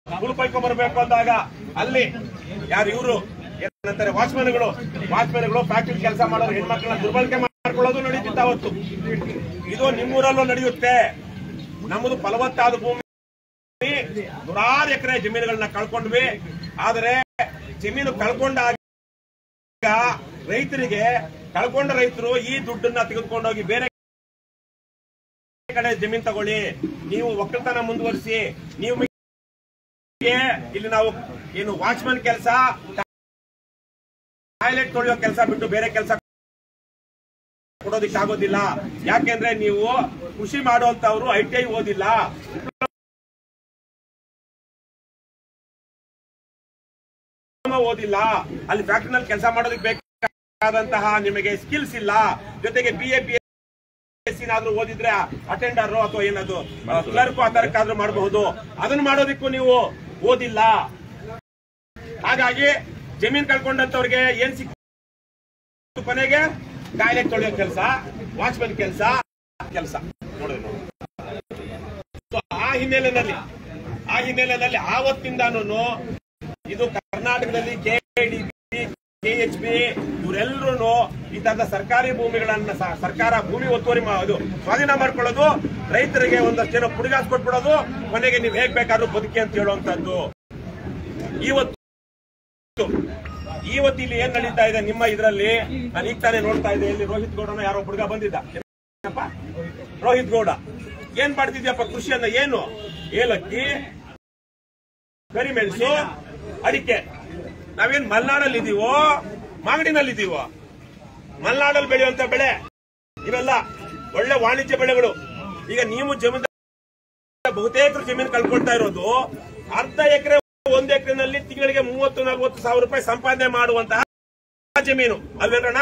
ಹುಡುಪೈಕೊಂಡ್ ಬರ್ಬೇಕು ಅಂದಾಗ ಅಲ್ಲಿ ಯಾರು ಇವರು ಏನಂತಾರೆ ವಾಚ್ಮನ್ಗಳು ವಾಚ್ಮನ್ಗಳು ಫ್ಯಾಕ್ಟರಿ ಕೆಲಸ ಮಾಡೋರು ಹೆಣ್ಮಕ್ಳನ್ನ ದುರ್ಬಳಕೆ ಮಾಡ್ಕೊಳ್ಳೋದು ನಡೀತಿತ್ತ ಅವತ್ತು ಇದು ನಿಮ್ಮೂರಲ್ಲೂ ನಡೆಯುತ್ತೆ ನಮ್ಮದು ಫಲವತ್ತಾದ ಭೂಮಿ ನೂರಾರು ಎಕರೆ ಜಮೀನುಗಳನ್ನ ಕಳ್ಕೊಂಡ್ವಿ ಆದರೆ ಜಮೀನು ಕಳ್ಕೊಂಡಾಗ ರೈತರಿಗೆ ಕಳ್ಕೊಂಡ ರೈತರು ಈ ದುಡ್ಡನ್ನ ತೆಗೆದುಕೊಂಡೋಗಿ ಬೇರೆ ಕಡೆ ಜಮೀನ್ ತಗೊಳ್ಳಿ ನೀವು ಒಕ್ಕಲ್ತನ ಮುಂದುವರಿಸಿ ನೀವು ಮಿಕ್ಕಿಗೆ ಇಲ್ಲಿ ನಾವು ಏನು ವಾಚ್ಮನ್ ಕೆಲಸ ಟಾಯ್ಲೆಟ್ ತೊಳೆಯೋ ಕೆಲಸ ಬಿಟ್ಟು ಬೇರೆ ಕೆಲಸ ಕೊಡೋದಿಕ್ಕೆ ಆಗೋದಿಲ್ಲ ಯಾಕೆಂದ್ರೆ ನೀವು ಕೃಷಿ ಮಾಡುವಂತವ್ರು ಐ ಟಿ ಐ ಓದಿಲ್ಲ ಡಿಪ್ಲೊಮಾ ಓದಿಲ್ಲ ಅಲ್ಲಿ ಫ್ಯಾಕ್ಟರಿನಲ್ಲಿ ಕೆಲಸ ಮಾಡೋದಕ್ಕೆ ಬೇಕಾದಂತಹ ನಿಮಗೆ ಸ್ಕಿಲ್ಸ್ ಇಲ್ಲ ಜೊತೆಗೆ ಬಿ ಎ ಬಿ ಎಸ್ ನಾದ್ರೂ ಓದಿದ್ರೆ ಅಟೆಂಡರ್ ಅಥವಾ ಏನದು ಕ್ಲರ್ಕ್ ಆ ತರಕ್ಕಾದ್ರೂ ಮಾಡಬಹುದು ಅದನ್ನ ಮಾಡೋದಕ್ಕೂ ನೀವು ಓದಿಲ್ಲ ಹಾಗಾಗಿ ಜಮೀನ್ ಕಳ್ಕೊಂಡಂತವ್ರಿಗೆ ಏನ್ ಸಿಕ್ತು ಕೊನೆಗೆ ಟಾಯ್ಲೆಟ್ ತೊಳೆಯೋ ಕೆಲಸ ವಾಚ್ಮನ್ ಕೆಲಸ ಕೆಲಸ ನೋಡಿದ್ರೆ ನೋಡಿ. So, ಆ ಹಿನ್ನೆಲೆಯಲ್ಲಿ ಆ ಹಿನ್ನೆಲೆಯಲ್ಲಿ ಆವತ್ತಿಂದಾನು ಇದು ಕರ್ನಾಟಕದಲ್ಲಿ ಕೆಡಿಪಿ ಕೆಎಚ್ ಬಿ ಇವರೆಲ್ಲರೂ ಈ ತರದ ಸರ್ಕಾರಿ ಭೂಮಿಗಳನ್ನ ಸ- ಸರ್ಕಾರ ಭೂಮಿ ಒತ್ತುವರಿ ಮಾ- ಇದು ಸ್ವಾಧೀನ ಮಾಡ್ಕೊಳ್ಳೋದು ರೈತರಿಗೆ ಒಂದಷ್ಟು ಏನೋ ಪುಡಿಗಾಸ್ ಕೊಟ್ಬಿಡೋದು ಕೊನೆಗೆ ನೀವು ಹೇಗ್ ಬೇಕಾದ್ರೂ ಬದುಕಿ ಅಂತ ಹೇಳುವಂತದ್ದು ಇವತ್ತು ಇವತ್ತು ಇಲ್ಲಿ ಏನ್ ನಡೀತಾ ಇದೆ ನಿಮ್ಮ ಇದರಲ್ಲಿ ನಾನು ಈಗ ತಾನೇ ನೋಡ್ತಾ ಇದ್ದೆ ಇಲ್ಲಿ ರೋಹಿತ್ ಗೌಡನ ಯಾರೋ ಹುಡುಗ ಬಂದಿದ್ದ ಏನಪ್ಪ? ರೋಹಿತ್ ಗೌಡ ಏನ್ ಮಾಡ್ತಿದ್ಯಪ್ಪ ಕೃಷಿಯನ್ನ ಏನು ಏಲಕ್ಕಿ ಕರಿಮೆಣಸು ಅಡಿಕೆ ನಾವೇನ್ ಮಲೆನಾಡಲ್ಲಿ ಇದೀವೋ ಮಾಗಡಿನಲ್ಲಿ ಇದೀವೋ ಮಲೆನಾಡಲ್ಲಿ ಬೆಳೆಯುವಂತ ಬೆಳೆ ಇವೆಲ್ಲ ಒಳ್ಳೆ ವಾಣಿಜ್ಯ ಬೆಳೆಗಳು ಈಗ ನೀವು ಜಮೀನ್ ಬಹುತೇಕರು ಜಮೀನು ಕಳ್ಕೊಳ್ತಾ ಇರೋದು ಅರ್ಧ ಎಕರೆ ಒಂದು ಎಕರೆನಲ್ಲಿ ತಿಂಗಳಿಗೆ ಮೂವತ್ತು ನಲವತ್ತು ಸಾವಿರ ರೂಪಾಯಿ ಸಂಪಾದನೆ ಮಾಡುವಂತಹ ಜಮೀನು ಅಲ್ವೇನಣ್ಣ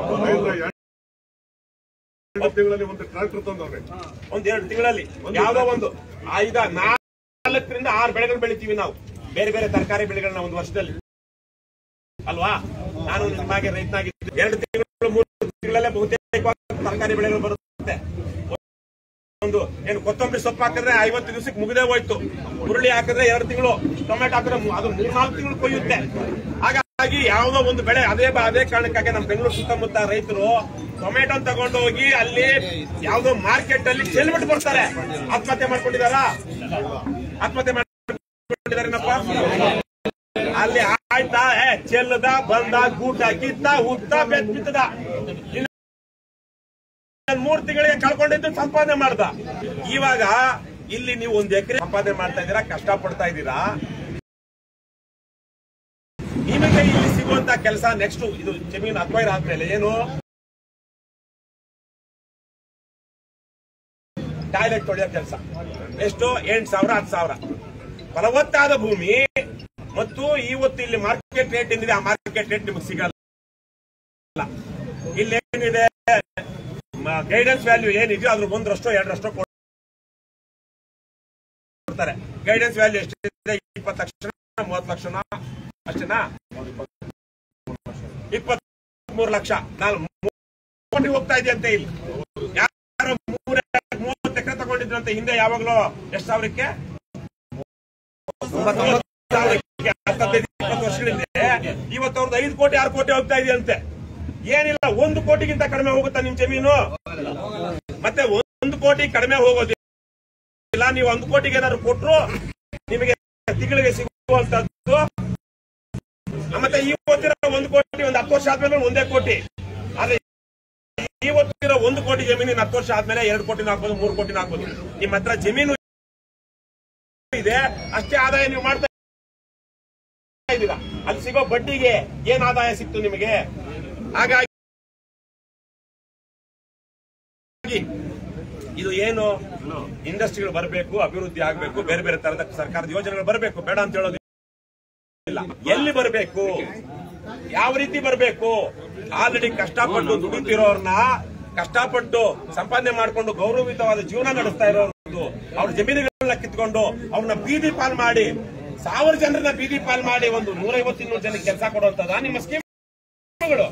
ಎರಡು ತಿಂಗಳಲ್ಲಿ ಒಂದು ಟ್ರಾಕ್ಟರ್ ತಂದವ್ರೆ ಒಂದ್ ಎರಡು ತಿಂಗಳಲ್ಲಿ ಯಾವ್ದೋ ಒಂದು ಐದ ನಾಲ್ಕರಿಂದ ಆರು ಬೆಳೆಗಳು ಬೆಳಿತೀವಿ ನಾವು ಬೇರೆ ಬೇರೆ ತರಕಾರಿ ಬೆಳೆಗಳನ್ನ ಒಂದು ವರ್ಷದಲ್ಲಿ ಅಲ್ವಾ ನಾನು ನಿಮ್ಮಾಗೆ ರೈತನಾಗಿದ್ದು ಎರಡು ತಿಂಗಳು ಮೂರು ತಿಂಗಳಲ್ಲೇ ಬಹುತೇಕ ತರಕಾರಿ ಬೆಳೆಗಳು ಬರುತ್ತೆ ಒಂದು ಏನು ಕೊತ್ತಂಬರಿ ಸೊಪ್ಪು ಹಾಕಿದ್ರೆ ಐವತ್ತು ದಿವಸಕ್ಕೆ ಮುಗಿದೇ ಹೋಯ್ತು ಹುರುಳಿ ಹಾಕಿದ್ರೆ ಎರಡು ತಿಂಗಳು ಟೊಮೆಟೊ ಹಾಕಿದ್ರೆ ಮೂ- ಅದು ಮೂರ್ನಾಲ್ಕು ತಿಂಗಳು ಕೊಯ್ಯುತ್ತೆ ಹಾಗಾಗಿ ಯಾವುದೋ ಒಂದು ಬೆಳೆ ಅದೇ ಬ- ಅದೇ ಕಾರಣಕ್ಕಾಗಿ ನಮ್ಮ ಬೆಂಗಳೂರು ಸುತ್ತಮುತ್ತ ರೈತರು ಟೊಮೆಟೊ ತಗೊಂಡು ಹೋಗಿ ಅಲ್ಲಿ ಯಾವುದೋ ಮಾರ್ಕೆಟ್ ಅಲ್ಲಿ ಚೆಲ್ಬಿಟ್ಟು ಬರ್ತಾರೆ ಆತ್ಮಹತ್ಯೆ ಮಾಡ್ಕೊಂಡಿದಾರ ಆತ್ಮಹತ್ಯೆ ಮಾಡ್ಕೊಂಡಿದಾರೇನಪ್ಪ ಅಲ್ಲಿ ಆಯ್ತಾ ಏ ಚೆಲ್ಲದ ಬಂದ ಗೂಟ ಕಿತ್ತ ಹುತ್ತ ಬೆತ್ ಬಿತ್ತದ ಇನ್ನು ಮೂರ್ ತಿಂಗಳಿಗೆ ಕಳ್ಕೊಂಡಿದ್ದು ಸಂಪಾದನೆ ಮಾಡ್ದ ಇವಾಗ ಇಲ್ಲಿ ನೀವು ಒಂದ್ ಎಕರೆ ಸಂಪಾದನೆ ಮಾಡ್ತಾ ಇದ್ದೀರಾ ಕಷ್ಟ ಪಡ್ತಾ ಇದ್ದೀರಾ ನಿಮಗೆ ಇಲ್ಲಿ ಸಿಗುವಂತ ಕೆಲಸ ನೆಕ್ಸ್ಟ್ ಇದು ಜಮೀನು ಅಕ್ವೈರ್ ಆದ್ಮೇಲೆ ಏನು ಟಾಯ್ಲೆಟ್ ತೊಳೆಯೋ ಕೆಲಸ ಎಷ್ಟು ಎಂಟು ಸಾವಿರ ಹತ್ತು ಸಾವಿರ ಫಲವತ್ತಾದ ಭೂಮಿ ಮತ್ತು ಇವತ್ತು ಇಲ್ಲಿ ಮಾರ್ಕೆಟ್ ರೇಟ್ ಏನಿದೆ ಆ ಮಾರ್ಕೆಟ್ ರೇಟ್ ನಿಮಗೆ ಸಿಗಲ್ಲ ಇಲ್ಲಿ ಏನಿದೆ ಗೈಡೆನ್ಸ್ ವ್ಯಾಲ್ಯೂ ಏನಿದೆಯೋ ಅದ್ರ ಒಂದರಷ್ಟೋ ಎರಡರಷ್ಟೋ ಕೊಡ್ತಾರೆ ಗೈಡೆನ್ಸ್ ವ್ಯಾಲ್ಯೂ ಎಷ್ಟಿದೆ ಇಪ್ಪತ್ತು ಲಕ್ಷ ಮೂವತ್ತು ಲಕ್ಷನ ಅಷ್ಟೇನಾ ಇಪ್ಪತ್ಮೂರು ಲಕ್ಷ ನಾನು ಕೋಟಿ ಹೋಗ್ತಾ ಇದೆಯಂತೆ ಇಲ್ಲಿ ಯಾರು ಮೂರ ಮೂವತ್ತು ಎಕರೆ ತಗೊಂಡಿದ್ರಂತೆ ಹಿಂದೆ ಯಾವಾಗಲೂ ಎಷ್ಟು ಸಾವಿರಕ್ಕೆ ಸಾವಿರಕ್ಕೆ ಹತ್ತೈದು ಇಪ್ಪತ್ತು ವರ್ಷಗಳ ಹಿಂದೆ ಇವತ್ತು ಅವ್ರದ್ದು ಐದು ಕೋಟಿ ಆರು ಕೋಟಿ ಹೋಗ್ತಾ ಇದೆಯಂತೆ ಏನಿಲ್ಲ ಒಂದು ಕೋಟಿಗಿಂತ ಕಡಿಮೆ ಹೋಗುತ್ತಾ ನಿಮ್ ಜಮೀನು ಮತ್ತೆ ಒಂದು ಕೋಟಿ ಕಡಿಮೆ ಹೋಗೋದಿಲ್ಲ ನೀವು ಒಂದು ಕೋಟಿಗೆ ಏನಾದ್ರು ಕೊಟ್ರು ನಿಮಗೆ ತಿಂಗಳಿಗೆ ಸಿಗುವಂತದ್ದು ಮತ್ತೆ ಇವತ್ತಿರೋ ಒಂದು ಕೋಟಿ ಒಂದು ಹತ್ತು ವರ್ಷ ಆದ್ಮೇಲೆ ಒಂದೇ ಕೋಟಿ ಆದ್ರೆ ಇವತ್ತಿರೋ ಒಂದು ಕೋಟಿ ಜಮೀನಿನ ಹತ್ತು ವರ್ಷ ಆದ್ಮೇಲೆ ಎರಡು ಕೋಟಿನ ಹಾಕ್ಬೋದು ಮೂರು ಕೋಟಿನ ಹಾಕ್ಬೋದು ನಿಮ್ಮ ಹತ್ರ ಜಮೀನು ಇದೆ ಅಷ್ಟೇ ಆದಾಯ ನೀವು ಮಾಡ್ತಾ ಇದ್ದೀರಾ ಅಲ್ಲಿ ಸಿಗೋ ಬಡ್ಡಿಗೆ ಏನ್ ಆದಾಯ ಸಿಕ್ತು ನಿಮಗೆ ಹಾಗಾಗಿ ಇದು ಏನು ಇಂಡಸ್ಟ್ರಿಗಳು ಬರಬೇಕು ಅಭಿವೃದ್ಧಿ ಆಗಬೇಕು ಬೇರೆ ಬೇರೆ ತರದ ಸರ್ಕಾರದ ಯೋಜನೆಗಳು ಬರಬೇಕು ಬೇಡ ಅಂತ ಹೇಳೋದಿಲ್ಲ ಎಲ್ಲಿ ಬರಬೇಕು ಯಾವ ರೀತಿ ಬರಬೇಕು ಆಲ್ರೆಡಿ ಕಷ್ಟಪಟ್ಟು ದುಡಿತಿರೋರ್ನ ಕಷ್ಟಪಟ್ಟು ಸಂಪಾದನೆ ಮಾಡಿಕೊಂಡು ಗೌರವಯುತವಾದ ಜೀವನ ನಡೆಸ್ತಾ ಇರೋರು ಅವ್ರ ಜಮೀನುಗಳನ್ನ ಕಿತ್ಕೊಂಡು ಅವ್ರನ್ನ ಬೀದಿ ಪಾಲ್ ಮಾಡಿ ಸಾವಿರ ಜನರನ್ನ ಬೀದಿ ಪಾಲ್ ಮಾಡಿ ಒಂದು ನೂರೈವತ್ತು ಇನ್ನೂರು ಜನಕ್ಕೆ ಕೆಲಸ ಕೊಡುವಂತದ ನಿಮ್ಮ ಸ್ಕೀಮ್ಗಳು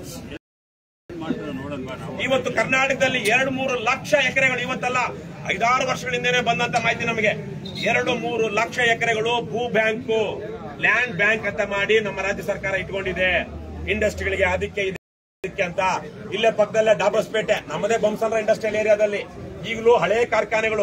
ಇವತ್ತು ಕರ್ನಾಟಕದಲ್ಲಿ ಎರಡು ಮೂರು ಲಕ್ಷ ಎಕರೆಗಳು ಇವತ್ತಲ್ಲ ಐದಾರು ವರ್ಷಗಳಿಂದನೇ ಬಂದಂತ ಮಾಹಿತಿ ನಮಗೆ ಎರಡು ಮೂರು ಲಕ್ಷ ಎಕರೆಗಳು ಭೂ ಬ್ಯಾಂಕು ಲ್ಯಾಂಡ್ ಬ್ಯಾಂಕ್ ಅಂತ ಮಾಡಿ ನಮ್ಮ ರಾಜ್ಯ ಸರ್ಕಾರ ಇಟ್ಕೊಂಡಿದೆ ಇಂಡಸ್ಟ್ರಿಗಳಿಗೆ ಅದಕ್ಕೆ ಇದಕ್ಕೆ ಅಂತ ಇಲ್ಲೇ ಪಕ್ಕದಲ್ಲೇ ಡಾಬರ್ಸ್ಪೇಟೆ ನಮ್ಮದೇ ಬೊಮ್ಮಸಂದ್ರ ಇಂಡಸ್ಟ್ರಿಯಲ್ ಏರಿಯಾದಲ್ಲಿ ಈಗಲೂ ಹಳೆ ಕಾರ್ಖಾನೆಗಳು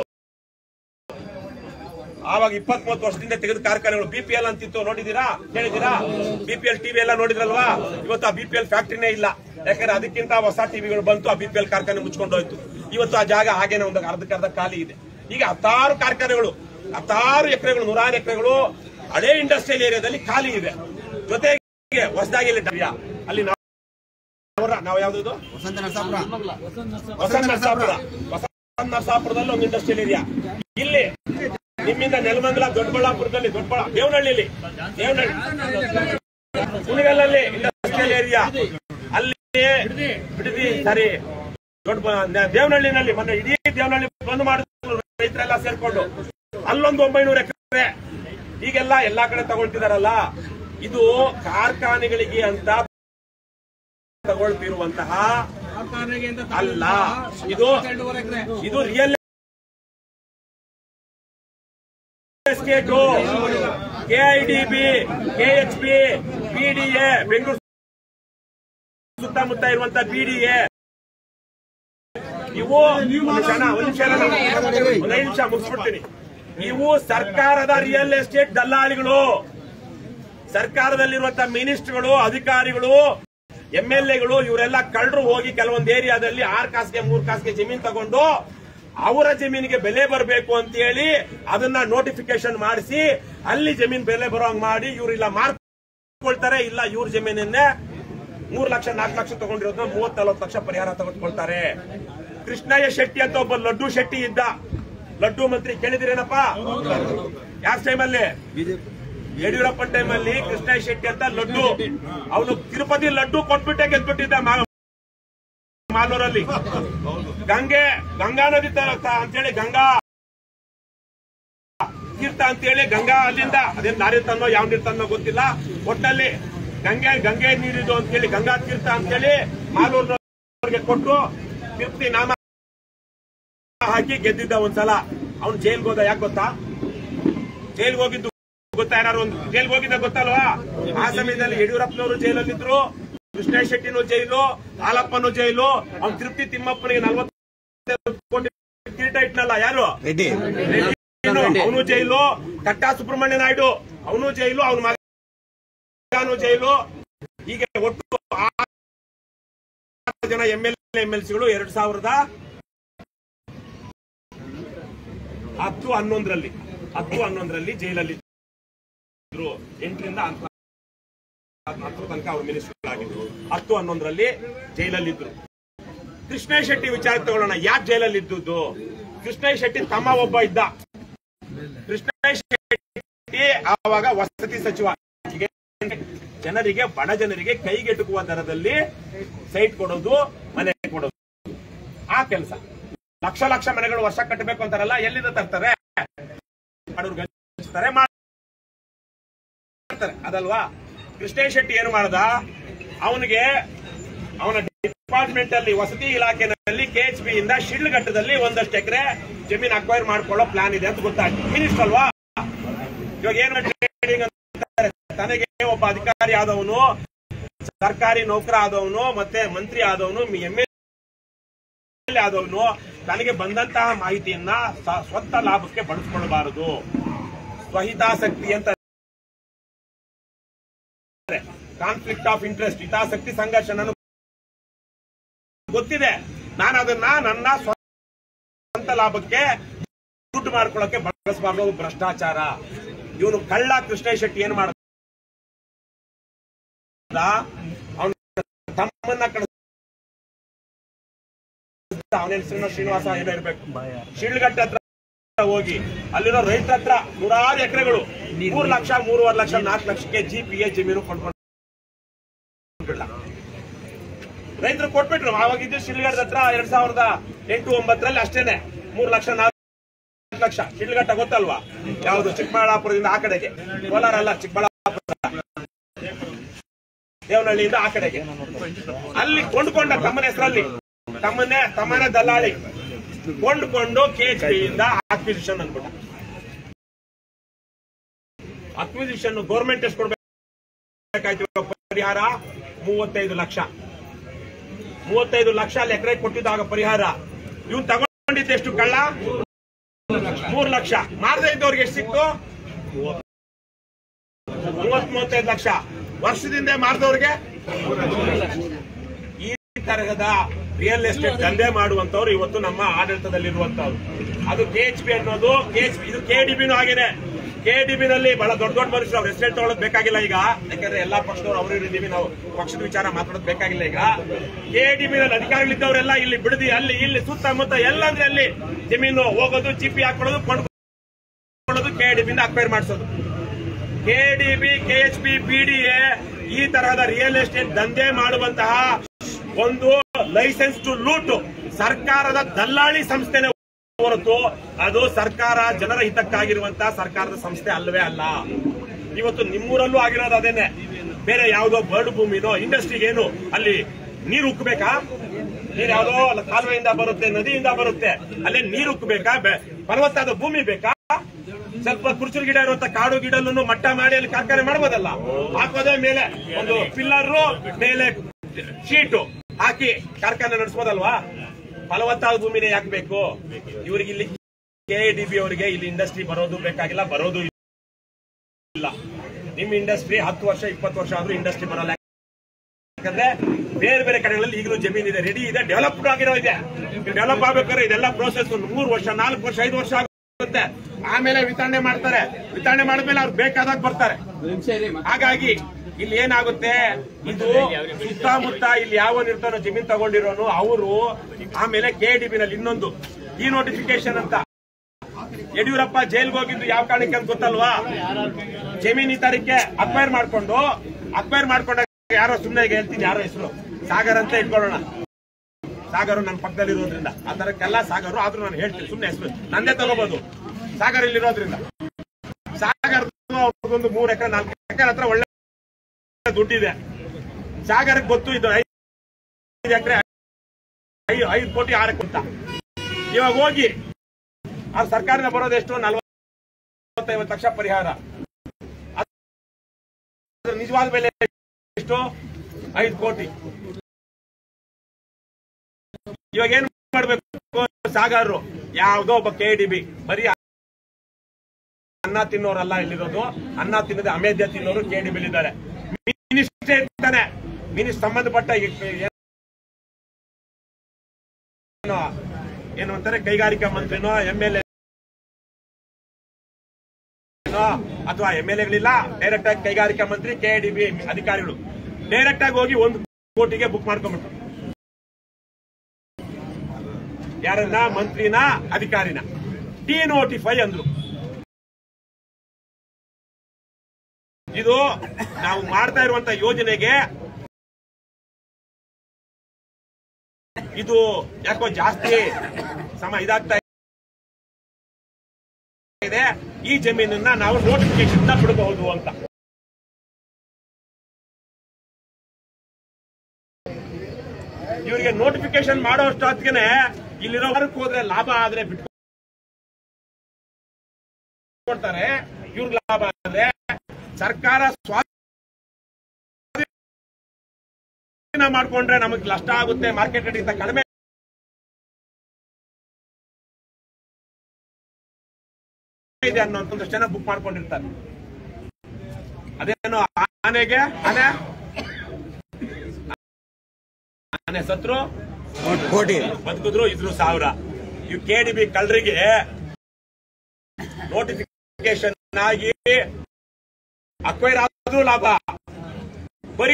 ಆವಾಗ ಇಪ್ಪತ್ ಮೂವತ್ತು ವರ್ಷದಿಂದ ತೆಗೆದ ಕಾರ್ಖಾನೆಗಳು ಬಿಪಿಎಲ್ ಅಂತಿತ್ತು ನೋಡಿದೀರಾ ಕೇಳಿದೀರಾ ಬಿಪಿಎಲ್ ಟಿವಿ ಎಲ್ಲ ನೋಡಿದ್ರಲ್ವಾ ಇವತ್ತು ಆ ಬಿಪಿಎಲ್ ಫ್ಯಾಕ್ಟರಿನೇ ಇಲ್ಲ ಯಾಕಂದ್ರೆ ಅದಕ್ಕಿಂತ ಹೊಸ ಟಿವಿಗಳು ಬಂತು ಆ ಬಿಪಿಎಲ್ ಕಾರ್ಖಾನೆ ಮುಚ್ಕೊಂಡು ಹೋಯ್ತು ಇವತ್ತು ಆ ಜಾಗ ಹಾಗೇನೆ ಒಂದು ಅರ್ಧಕ್ಕರ್ಧ ಖಾಲಿ ಇದೆ ಈಗ ಹತ್ತಾರು ಕಾರ್ಖಾನೆಗಳು ಹತ್ತಾರು ಎಕರೆಗಳು ನೂರಾರು ಎಕರೆಗಳು ಹಳೆ ಇಂಡಸ್ಟ್ರಿಯಲ್ ಏರಿಯಾದಲ್ಲಿ ಖಾಲಿ ಇದೆ ಜೊತೆಗೆ ಹೊಸದಾಗಿ ಇಲ್ಲಿ ಡಬ್ಬಿಯ. ಅಲ್ಲಿ ನಾವು ನಾವು ಯಾವ್ದು ವಸಂತ ನರಸಾಪುರ ಹೊಸ ನರಸಾಪುರ ಹೊಸ ನರಸಾಪುರದಲ್ಲಿ ಒಂದು ಇಂಡಸ್ಟ್ರಿಯಲ್ ಏರಿಯಾ ಇಲ್ಲಿ ನಿಮ್ಮಿಂದ ನೆಲಮಂಗಲ ದೊಡ್ಡಬಳ್ಳಾಪುರದಲ್ಲಿ ದೊಡ್ಡಬಳ್ಳಾ ದೇವನಹಳ್ಳಿಲಿ ದೇವನಹಳ್ಳಿ ಕುಣಿಗಲ್ಲಲ್ಲಿ ಇಂಡಸ್ಟ್ರಿಯಲ್ ಏರಿಯಾ ಅಲ್ಲಿ ಬಿಡದಿ ಸಾರಿ ದೊಡ್ಡ ದೇವನಹಳ್ಳಿನಲ್ಲಿ ಮೊನ್ನೆ ಇಡೀ ದೇವನಹಳ್ಳಿ ಬಂದ್ ಮಾಡಿದ್ರು ರೈತರೆಲ್ಲ ಸೇರ್ಕೊಂಡು ಅಲ್ಲೊಂದು ಒಂಬೈನೂರು ಎಕರೆ ಈಗೆಲ್ಲ ಎಲ್ಲಾ ಕಡೆ ತಗೊಳ್ತಿದಾರಲ್ಲ ಇದು ಕಾರ್ಖಾನೆಗಳಿಗೆ ಅಂತ ತಗೊಳ್ತಿರುವಂತಹ ಅಲ್ಲ ಇದು ಇದು real estate KIDB KHB BDA Bengaluru ಸುತ್ತಮುತ್ತ ಇರುವಂತ ಬಿಡಿಎ ಇವು ಒಂದು ನಿಮಿಷ ಅಣ್ಣ, ಒಂದು ನಿಮಿಷ ಅಣ್ಣ, ಒಂದು ಐದು ನಿಮಿಷ ಮುಗಿಸ್ಬಿಡ್ತೀನಿ ಇವು ಸರ್ಕಾರದ ರಿಯಲ್ ಎಸ್ಟೇಟ್ ದಲ್ಲಾಳಿಗಳು ಸರ್ಕಾರದಲ್ಲಿರುವಂತಹ ಮಿನಿಸ್ಟರ್ಗಳು ಅಧಿಕಾರಿಗಳು ಎಂ ಎಲ್ ಎಗಳು ಇವರೆಲ್ಲ ಕಳ್ಳರು ಹೋಗಿ ಕೆಲವೊಂದು ಏರಿಯಾದಲ್ಲಿ ಆರ್ ಕಾಸಿಗೆ ಮೂರ್ ಕಾಸಿಗೆ ಜಮೀನ್ ತಗೊಂಡು ಅವರ ಜಮೀನಿಗೆ ಬೆಲೆ ಬರಬೇಕು ಅಂತ ಹೇಳಿ ಅದನ್ನ ನೋಟಿಫಿಕೇಶನ್ ಮಾಡಿಸಿ ಅಲ್ಲಿ ಜಮೀನ್ ಬೆಲೆ ಬರೋಂಗ್ ಮಾಡಿ ಇವರಿಲ್ಲ ಮಾರ್ಕೊಳ್ತಾರೆ ಇಲ್ಲ ಇವ್ರ ಜಮೀನನ್ನೇ ಮೂರ್ ಲಕ್ಷ ನಾಲ್ಕು ಲಕ್ಷ ತಗೊಂಡಿರೋದನ್ನ ಮೂವತ್ ನಲ್ವತ್ತು ಲಕ್ಷ ಪರಿಹಾರ ತಗೊಂಡ್ಕೊಳ್ತಾರೆ ಕೃಷ್ಣಯ್ಯ ಶೆಟ್ಟಿ ಅಂತ ಒಬ್ಬ ಲಡ್ಡು ಶೆಟ್ಟಿ ಇದ್ದ ಲಡ್ಡು ಮಂತ್ರಿ ಕೇಳಿದಿರೇನಪ್ಪ ಯಾವ ಟೈಮಲ್ಲಿ ಯಡಿಯೂರಪ್ಪ ಟೈಮಲ್ಲಿ ಕೃಷ್ಣಯ್ಯ ಶೆಟ್ಟಿ ಅಂತ ಲಡ್ಡು ಅವನು ತಿರುಪತಿ ಲಡ್ಡು ಕೊಟ್ಬಿಟ್ಟೆ ಗೆದ್ಬಿಟ್ಟಿದ್ದ ಮಾ- ಮಾಲೂರಲ್ಲಿ ಗಂಗೆ ಗಂಗಾ ನದಿ ತ- ತ- ಅಂತೇಳಿ ಗಂಗಾ ತೀರ್ಥ ಅಂತೇಳಿ ಗಂಗಾ ಅಲ್ಲಿಂದ ಅದೇನ್ ದಾರಿ ತನ್ನೋ ಯಾವ ನೀರ್ ತನ್ನೋ ಗೊತ್ತಿಲ್ಲ ಒಟ್ಟಲ್ಲಿ ಗಂಗೆ ಗಂಗೆ ನೀರಿದು ಅಂತೇಳಿ ಗಂಗಾ ತೀರ್ಥ ಅಂತೇಳಿ ಮಾಲೂರ್ನವ್ರಿಗೆ ಕೊಟ್ಟು ತಿರುಪತಿ ನಾಮ ಹಾಕಿ ಗೆದ್ದಿದ್ದ ಒಂದ್ಸಲ ಅವ್ನು ಜೈಲ್ಗೆ ಹೋದ ಯಾಕೆ ಗೊತ್ತಾ ಜೈಲ್ಗೆ ಹೋಗಿದ್ದು ಗೊತ್ತಾ ಯಾರು ಒಂದು ಜೈಲ್ಗೆ ಹೋಗಿದ್ದ ಗೊತ್ತಲ್ವಾ ಆ ಸಮಯದಲ್ಲಿ ಯಡಿಯೂರಪ್ಪನವರು ಜೈಲಲ್ಲಿದ್ರು ಕೃಷ್ಣ ಶೆಟ್ಟಿನೂ ಜೈಲು ಹಾಲಪ್ಪನೂ ಜೈಲು ಅವ್ನು ತಿರುಪತಿ ತಿಮ್ಮಪ್ಪನಿಗೆ ನಲ್ವತ್ತು ಕೋಟಿ ಕಿರೀಟ ಇಟ್ನಲ್ಲ ಯಾರು ರೆಡ್ಡಿ ಅವನು ಜೈಲು ಕಟ್ಟಾ ಸುಬ್ರಹ್ಮಣ್ಯ ನಾಯ್ಡು ಅವನು ಜೈಲು ಅವನ ಮಗನು ಜೈಲು ಹೀಗೆ ಒಟ್ಟು ಆರು ಜನ ಎಂ ಎಲ್ ಎಂ ಎಲ್ ಸಿಗಳು ಎರಡ್ ಸಾವಿರದ ಹತ್ತು ಹನ್ನೊಂದರಲ್ಲಿ ಹತ್ತು ಹನ್ನೊಂದರಲ್ಲಿ ಜೈಲಲ್ಲಿ ಇದ್ರು ಎಂಟರಿಂದ ಹತ್ತು ಹತ್ತರ ತನಕ ಅವರು ಮಿನಿಸ್ಟರ್ ಆಗಿದ್ರು ಹತ್ತು ಹನ್ನೊಂದರಲ್ಲಿ ಜೈಲಲ್ಲಿದ್ರು ಕೃಷ್ಣ ಶೆಟ್ಟಿ ವಿಚಾರ ತಗೊಳ್ಳೋಣ ಯಾಕೆ ಜೈಲಲ್ಲಿ ಇದ್ದದ್ದು ಕೃಷ್ಣ ಶೆಟ್ಟಿ ತಮ್ಮ ಒಬ್ಬ ಇದ್ದ ಕೃಷ್ಣ ಶೆಟ್ಟಿ ಆವಾಗ ವಸತಿ ಸಚಿವ ಹೀಗೆ ಜನರಿಗೆ ಬಡ ಜನರಿಗೆ ಕೈಗೆಟುಕುವ ದರದಲ್ಲಿ ಸೈಟ್ ಕೊಡೋದು ಮನೆ ಕೊಡೋದು ಆ ಕೆಲಸ ಲಕ್ಷ ಲಕ್ಷ ಮನೆಗಳು ವರ್ಷ ಕಟ್ಟಬೇಕು ಅಂತಾರಲ್ಲ ಎಲ್ಲಿಂದ ತರ್ತಾರೆ ಬಡವ್ರಿಗೆ ಹಂಚ್ತಾರೆ, ಮಾಡ್ತಾರೆ ಅದಲ್ವಾ ಕೃಷ್ಣ ಶೆಟ್ಟಿ ಏನು ಮಾಡ್ದ ಅವನಿಗೆ ಅವನ ಡಿಪಾರ್ಟ್ಮೆಂಟ್ ಅಲ್ಲಿ ವಸತಿ ಇಲಾಖೆನಲ್ಲಿ ಕೆಎಚ್ಬಿ ಇಂದ ಶಿಡ್ಲಘಟ್ಟದಲ್ಲಿ ಒಂದಷ್ಟು ಎಕರೆ ಜಮೀನ್ ಅಕ್ವೈರ್ ಮಾಡ್ಕೊಳ್ಳೋ ಪ್ಲಾನ್ ಇದೆ ಅಂತ ಗೊತ್ತಾಯ್ತು ಮಿನಿಸ್ಟರ್ ಅಲ್ವಾ ಇವಾಗ ಏನು ಟ್ರೇಡಿಂಗ್ ಅಂತಾರೆ ತನಗೆ ಒಬ್ಬ ಅಧಿಕಾರಿ ಆದವನು ಸರ್ಕಾರಿ ನೌಕರ ಆದವನು ಮತ್ತೆ ಮಂತ್ರಿ ಆದವನು ಎಂ ಎಲ್ ಆದವನು ತನಗೆ ಬಂದಂತಹ ಮಾಹಿತಿಯನ್ನ ಸ- ಸ್ವಂತ ಲಾಭಕ್ಕೆ ಬಳಸಿಕೊಳ್ಳಬಾರದು ಸ್ವಹಿತಾಸಕ್ತಿ ಅಂತ ಕಾನ್ಫ್ಲಿಕ್ಟ್ ಆಫ್ ಇಂಟ್ರೆಸ್ಟ್ ಹಿತಾಸಕ್ತಿ ಸಂಘರ್ಷ ನನಗೆ ಗೊತ್ತಿದೆ ನಾನು ಅದನ್ನ ನನ್ನ ಸ್ವಂತ ಲಾಭಕ್ಕೆ ದುಡ್ಡು ಮಾಡ್ಕೊಳ್ಳೋಕೆ ಬಳಸಬಾರ್ದು ಅದು ಭ್ರಷ್ಟಾಚಾರ ಇವನು ಕಳ್ಳ ಕೃಷ್ಣ ಶೆಟ್ಟಿ ಏನ್ ಮಾಡ ಅವನ ತಮ್ಮನ್ನ ಕಳಿಸ್ದ ಅವನ ಹೆಸರಿನ ಶ್ರೀನಿವಾಸ ಏನೋ ಇರ್ಬೇಕು ಶಿಡ್ಲಘಟ್ಟ ಹತ್ರ ಹೋಗಿ ಅಲ್ಲಿರೋ ರೈತರ ಹತ್ರ ನೂರಾರು ಎಕರೆಗಳು ಮೂರು ಲಕ್ಷ ಮೂರುವರೆ ಲಕ್ಷ ನಾಲ್ಕು ಲಕ್ಷಕ್ಕೆ ಜಿ ಪಿ ಎ ಜಮೀನು ಕೊಂಡ್ಕೊಂಡು ರೈತರು ಕೊಟ್ಬಿಟ್ರು ಅವಾಗ ಇದ್ದು ಶಿಡ್ಲಘಟ್ಟದ ಹತ್ರ ಎರಡ್ ಸಾವಿರದ ಎಂಟು ಒಂಬತ್ತರಲ್ಲಿ ಅಷ್ಟೇನೆ ಮೂರು ಲಕ್ಷ ನಾಲ್ಕು ಲಕ್ಷ ಶಿಡ್ಲಘಟ್ಟ ಗೊತ್ತಲ್ವಾ ಯಾವುದು ಚಿಕ್ಕಬಳ್ಳಾಪುರದಿಂದ ಆ ಕಡೆಗೆ ಕೋಲಾರ ಅಲ್ಲ ಚಿಕ್ಕಬಳ್ಳಾಪುರ ದೇವನಹಳ್ಳಿಯಿಂದ ಆ ಕಡೆಗೆ ಅಲ್ಲಿ ಕೊಂಡ್ಕೊಂಡ ತಮ್ಮನ ಹೆಸರಲ್ಲಿ ತಮ್ಮನ್ನೇ ತಮ್ಮನೇ ದಲ್ಲಾಳಿ ಕೊಂಡ್ಕೊಂಡು ಕೆ ಎಚ್ ಇಂದ ಆಕ್ವಿಸಿಷನ್ ಅನ್ಬಿಟ್ಟ ಅಕ್ವಿಸಿಷನ್ ಗೌರ್ಮೆಂಟ್ ಎಷ್ಟು ಕೊಡ್ಬೇಕಾಯ್ತು ಪರಿಹಾರ ಮೂವತ್ತೈದು ಲಕ್ಷ ಮೂವತ್ತೈದು ಲಕ್ಷ ಅಲ್ಲಿ ಎಕರೆ ಕೊಟ್ಟಿದ್ದಾಗ ಪರಿಹಾರ ಇವ್ನು ತಗೊಂಡಿದ್ದೆಷ್ಟು ಕಳ್ಳ ಮೂರು ಲಕ್ಷ ಮಾರದೇ ಇದ್ದವ್ರಿಗೆ ಎಷ್ಟು ಸಿಕ್ತು ಮೂವತ್ ಮೂವತ್ತೈದು ಲಕ್ಷ ವರ್ಷದಿಂದ ಮಾರಿದವ್ರಿಗೆ ಈ ತರಹದ ರಿಯಲ್ ಎಸ್ಟೇಟ್ ದಂಧೆ ಮಾಡುವಂತವ್ರು ಇವತ್ತು ನಮ್ಮ ಆಡಳಿತದಲ್ಲಿರುವಂತವ್ರು ಅದು ಕೆಎಚ್ಪಿ ಅನ್ನೋದು ಕೆಎಚ್ಪಿ ಇದು ಕೆಡಿಬಿನೂ ಆಗಿದೆ ಕೆಡಿಬಿ ನಲ್ಲಿ ಬಹಳ ದೊಡ್ಡ ದೊಡ್ಡ ಮನುಷ್ಯರು ಅವ್ರು ರೆಸಿಡೆಂಟ್ ತಗೊಳ್ಳೋದು ಬೇಕಾಗಿಲ್ಲ ಈಗ ಯಾಕಂದ್ರೆ ಎಲ್ಲಾ ಪಕ್ಷದವ್ರು ಅವರು ಇದ್ದೀವಿ ನಾವು ಪಕ್ಷದ ವಿಚಾರ ಮಾತಾಡೋದು ಬೇಕಾಗಿಲ್ಲ ಈಗ ಕೆಡಿಬಿ ನಲ್ಲಿ ಅಧಿಕಾರಿಗಳಿದ್ದವರೆಲ್ಲ ಇಲ್ಲಿ ಬಿಡದಿ ಅಲ್ಲಿ ಇಲ್ಲಿ ಸುತ್ತಮುತ್ತ ಎಲ್ಲಂದ್ರೆ ಅಲ್ಲಿ ಜಮೀನು ಹೋಗೋದು ಜಿಪಿ ಹಾಕೊಳ್ಳೋದು ಕೊಂಡ್ಕೊಳ್ಳೋದು ಕೆಡಿಬಿಂದ ಅಕ್ವೈರ್ ಮಾಡಿಸೋದು ಕೆಡಿಬಿ ಕೆಎಚ್ಪಿ ಬಿಡಿಎ ಈ ತರಹದ ರಿಯಲ್ ಎಸ್ಟೇಟ್ ದಂಧೆ ಮಾಡುವಂತಹ ಒಂದು ಲೈಸೆನ್ಸ್ ಟು ಲೂಟ್ ಸರ್ಕಾರದ ದಲ್ಲಾಳಿ ಸಂಸ್ಥೆನೇ ಹೊರತು ಅದು ಸರ್ಕಾರ ಜನರ ಹಿತಕ್ಕಾಗಿರುವಂತಹ ಸರ್ಕಾರದ ಸಂಸ್ಥೆ ಅಲ್ಲವೇ ಅಲ್ಲ ಇವತ್ತು ನಿಮ್ಮೂರಲ್ಲೂ ಆಗಿರೋದು ಅದೇನೆ ಬೇರೆ ಯಾವುದೋ ಬರ್ಡ್ ಭೂಮಿನೋ ಇಂಡಸ್ಟ್ರಿಗೆ ಏನು ಅಲ್ಲಿ ನೀರು ಉಕ್ಕಬೇಕಾ ನೀರು ಯಾವುದೋ ಅಲ್ಲ ಕಾಲುವೆಯಿಂದ ಬರುತ್ತೆ ನದಿಯಿಂದ ಬರುತ್ತೆ ಅಲ್ಲೇ ನೀರು ಉಕ್ಕಬೇಕಾ ಬೆ- ಫಲವತ್ತಾದ ಭೂಮಿ ಬೇಕಾ ಸ್ವಲ್ಪ ಕುರ್ಚುರು ಗಿಡ ಇರುವಂತ ಕಾಡು ಗಿಡಲ್ಲೂ ಮಟ್ಟ ಮಾಡಿ ಅಲ್ಲಿ ಕಾರ್ಖಾನೆ ಮಾಡಬಹುದಲ್ಲ ಹಾಕೋದೇ ಮೇಲೆ ಒಂದು ಪಿಲ್ಲರ್ ಮೇಲೆ ಶೀಟು ಹಾಕಿ ಕಾರ್ಖಾನೆ ನಡೆಸಬಹುದಲ್ವಾ ಫಲವತ್ತಾದ ಭೂಮಿನೇ ಯಾಕೆ ಬೇಕು ಇವರಿಗೆ ಇಲ್ಲಿ ಕೆಡಿಬಿ ಅವರಿಗೆ ಇಲ್ಲಿ ಇಂಡಸ್ಟ್ರಿ ಬರೋದು ಬೇಕಾಗಿಲ್ಲ ಬರೋದು ಇಲ್ಲ ನಿಮ್ ಇಂಡಸ್ಟ್ರಿ ಹತ್ತು ವರ್ಷ ಇಪ್ಪತ್ತು ವರ್ಷ ಆದ್ರೂ ಇಂಡಸ್ಟ್ರಿ ಬರಲ್ಲ ಯಾಕಂದ್ರೆ ಬೇರೆ ಬೇರೆ ಕಡೆಗಳಲ್ಲಿ ಈಗಲೂ ಜಮೀನ್ ಇದೆ ರೆಡಿ ಇದೆ ಡೆವಲಪ್ಡ್ ಆಗಿರೋ ಇದೆ ಡೆವಲಪ್ ಆಗ್ಬೇಕಾದ್ರೆ ಇದೆಲ್ಲ ಪ್ರೋಸೆಸ್ ಒಂದು ಮೂರು ವರ್ಷ ನಾಲ್ಕು ವರ್ಷ ಐದು ವರ್ಷ ಆಗುತ್ತೆ ಆಮೇಲೆ ವಿತರಣೆ ಮಾಡ್ತಾರೆ ವಿತರಣೆ ಮಾಡಿದ್ಮೇಲೆ ಅವ್ರು ಬೇಕಾದಾಗ ಬರ್ತಾರೆ ಹಾಗಾಗಿ ಇಲ್ಲಿ ಏನಾಗುತ್ತೆ ಇದು ಸುತ್ತಮುತ್ತ ಇಲ್ಲಿ ಯಾವನಿರ್ತಾನೋ ಜಮೀನ್ ತಗೊಂಡಿರೋನು ಅವರು ಆಮೇಲೆ ಕೆಡಿಬಿ ನಲ್ಲಿ ಇನ್ನೊಂದು ಈ ನೋಟಿಫಿಕೇಶನ್ ಅಂತ ಯಡಿಯೂರಪ್ಪ ಜೈಲ್ಗೆ ಹೋಗಿದ್ದು ಯಾವ ಕಾರಣಕ್ಕೆ ಅಂತ ಗೊತ್ತಲ್ವಾ ಜಮೀನ್ ಈ ತಾರೀಕೆ ಅಕ್ವೈರ್ ಮಾಡ್ಕೊಂಡು ಅಕ್ವೈರ್ ಮಾಡ್ಕೊಂಡಾಗ ಯಾರೋ ಸುಮ್ಮನೆ ಈಗ ಹೇಳ್ತೀನಿ ಯಾರೋ ಹೆಸರು ಸಾಗರ್ ಅಂತ ಇಟ್ಕೊಳ್ಳೋಣ ಸಾಗರು ನನ್ನ ಪಕ್ಕದಲ್ಲಿರೋದ್ರಿಂದ ಆ ತರಕ್ಕೆಲ್ಲ ಸಾಗರು ಆದ್ರೂ ನಾನು ಹೇಳ್ತೀನಿ ಸುಮ್ಮನೆ ಹೆಸರು ನಂದೇ ತಗೋಬಹುದು ಸಾಗರ್ ಇಲ್ಲಿರೋದ್ರಿಂದ ಸಾಗರ್ ಅವ್ರಿಗೊಂದು ಮೂರ್ ಎಕರೆ ನಾಲ್ಕು ಎಕರೆ ಹತ್ರ ಒಳ್ಳೆ ದುಡ್ಡಿದೆ ಸಾಗರಕ್ಕೆ ಗೊತ್ತು ಇದು ಐದು ಎಕರೆ ಐದು ಕೋಟಿ ಆರು ಅಂತ ಇವಾಗ ಹೋಗಿ ಆ ಸರ್ಕಾರದಿಂದ ಬರೋದು ಎಷ್ಟು ನಲವತ್ತೈವತ್ತು ಲಕ್ಷ ಪರಿಹಾರ ಅದ್ರ ನಿಜವಾದ ಬೆಲೆ ಎಷ್ಟು ಐದು ಕೋಟಿ ಇವಾಗ ಏನ್ ಮಾಡ್ಬೇಕು ಸಾಗರು ಯಾವ್ದೋ ಒಬ್ಬ ಕೆ ಡಿ ಬಿ ಬರೀ ಅನ್ನ ತಿನ್ನೋರಲ್ಲ ಇಲ್ಲಿರೋದು ಅನ್ನ ತಿನ್ನದೆ ಅಮೇಧ್ಯ ತಿನ್ನೋರು ಕೆ ಡಿ ಇದ್ದಾರೆ ಮಿನಿಸ್ಟರ್ ಇರ್ತಾನೆ ಮಿನಿಸ್ ಸಂಬಂಧಪಟ್ಟ ಈ- ಏನು ಏನು ಅಂತಾರೆ ಕೈಗಾರಿಕಾ ಮಂತ್ರಿನೋ ಎಂ ಎಲ್ ಅಥವಾ ಎಂ ಎಲ್ ಎಗಳಿಲ್ಲ ಡೈರೆಕ್ಟ್ ಆಗಿ ಕೈಗಾರಿಕಾ ಮಂತ್ರಿ ಕೆಡಿಬಿ ಅಧಿಕಾರಿಗಳು ಡೈರೆಕ್ಟ್ ಆಗಿ ಹೋಗಿ ಒಂದು ಕೋಟಿಗೆ ಬುಕ್ ಮಾಡ್ಕೊಂಡ್ಬಿಟ್ರು ಯಾರನ್ನ ಮಂತ್ರಿನ ಅಧಿಕಾರಿನ ಡಿ ನೋಟಿಫೈ ಅಂದ್ರು ಇದು ನಾವು ಮಾಡ್ತಾ ಇರುವಂತ ಯೋಜನೆಗೆ ಇದು ಯಾಕೋ ಜಾಸ್ತಿ ಸಮ ಇದಾಗ್ತಾ ಇದೆ ಈ ಜಮೀನನ್ನ ನಾವು ನೋಟಿಫಿಕೇಶನ್ ಬಿಡಬಹುದು ಅಂತ ಇವರಿಗೆ ನೋಟಿಫಿಕೇಶನ್ ಮಾಡೋ ಅಷ್ಟೊತ್ತಿಗೆ ಇಲ್ಲಿರೋ ವರ್ಕ್ ಹೋದ್ರೆ ಲಾಭ ಆದ್ರೆ ಬಿಟ್ಕೊಡ್ತಾರೆ ಇವ್ರಿಗೆ ಲಾಭ ಆದ್ರೆ ಸರ್ಕಾರ ಸ್ವಾಧೀನ ಮಾಡ್ಕೊಂಡ್ರೆ ನಮಗೆ ನಷ್ಟ ಆಗುತ್ತೆ ಮಾರ್ಕೆಟ್ ರೇಟ್ ಕಡಿಮೆ ಇದೆ ಅನ್ನೋಂಥದ್ದು ಜನ ಬುಕ್ ಮಾಡ್ಕೊಂಡಿರ್ತಾರೆ ಅದೇನೋ ಆನೆಗೆ ಆನೆ ಆನೆ ಸತ್ರು ಕೋಟಿ ಬದುಕಿದ್ರು ಇದ್ರು ಸಾವಿರ ಇವ್ ಕೆಡಿಬಿ ಕಳ್ಳರಿಗೆ ನೋಟಿಫಿಕೇಶನ್ ಆಗಿ ಅಕ್ವೈರ್ ಆದ್ರೂ ಲಾಭ ಬರೀ